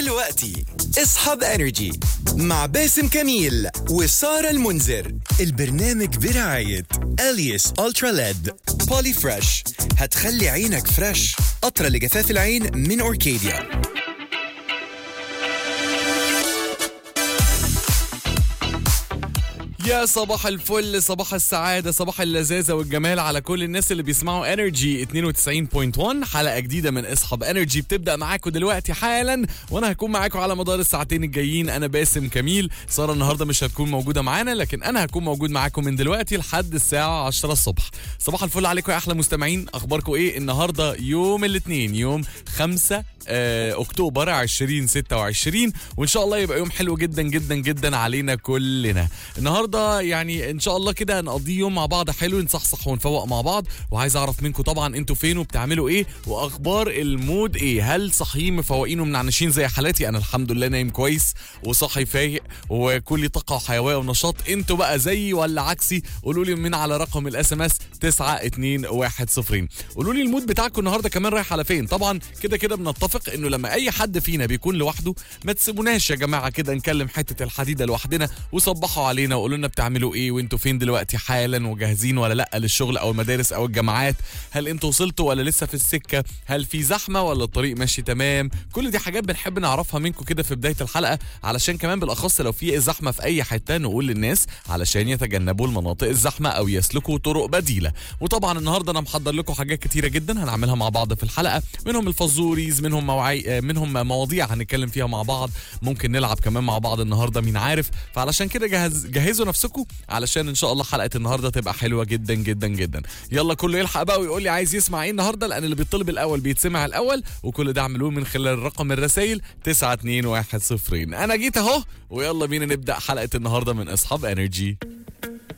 دلوقتي اصحاب انرجي مع باسم كميل وسارة المنذر البرنامج برعاية اليس الترا ليد بولي فريش هتخلي عينك فريش قطرة لجفاف العين من اوركيديا يا صباح الفل صباح السعادة صباح اللذاذة والجمال على كل الناس اللي بيسمعوا انرجي 92.1 حلقة جديدة من اصحاب انرجي بتبدأ معاكم دلوقتي حالا وانا هكون معاكم على مدار الساعتين الجايين انا باسم كميل سارة النهاردة مش هتكون موجودة معانا لكن انا هكون موجود معاكم من دلوقتي لحد الساعة 10 الصبح صباح الفل عليكم يا احلى مستمعين اخباركم ايه النهاردة يوم الاثنين يوم 5 آه، اكتوبر 2026 وان شاء الله يبقى يوم حلو جدا جدا جدا علينا كلنا النهارده يعني ان شاء الله كده نقضيه يوم مع بعض حلو نصحصح ونفوق مع بعض وعايز اعرف منكم طبعا انتوا فين وبتعملوا ايه واخبار المود ايه هل صاحيين مفوقين ومنعنشين زي حالاتي انا الحمد لله نايم كويس وصاحي فايق وكل طاقه وحيويه ونشاط انتوا بقى زيي ولا عكسي قولوا لي من على رقم الاس ام اس 9210 قولوا لي المود بتاعكم النهارده كمان رايح على فين طبعا كده كده بنتفق انه لما اي حد فينا بيكون لوحده ما تسيبوناش يا جماعه كده نكلم حته الحديده لوحدنا وصبحوا علينا وقولوا لنا بتعملوا ايه وانتوا فين دلوقتي حالا وجاهزين ولا لا للشغل او المدارس او الجامعات هل انتوا وصلتوا ولا لسه في السكه هل في زحمه ولا الطريق ماشي تمام كل دي حاجات بنحب نعرفها منكم كده في بدايه الحلقه علشان كمان بالاخص لو في زحمه في اي حته نقول للناس علشان يتجنبوا المناطق الزحمه او يسلكوا طرق بديله وطبعا النهارده انا محضر لكم حاجات كتيره جدا هنعملها مع بعض في الحلقه منهم الفزوريز منهم موعي منهم مواضيع هنتكلم فيها مع بعض ممكن نلعب كمان مع بعض النهارده مين عارف فعلشان كده جهز جهزوا نفسكم علشان ان شاء الله حلقه النهارده تبقى حلوه جدا جدا جدا يلا كله يلحق بقى ويقول لي عايز يسمع ايه النهارده لان اللي بيطلب الاول بيتسمع الاول وكل ده اعملوه من خلال رقم الرسائل 92110 انا جيت اهو ويلا بينا نبدا حلقه النهارده من اصحاب انرجي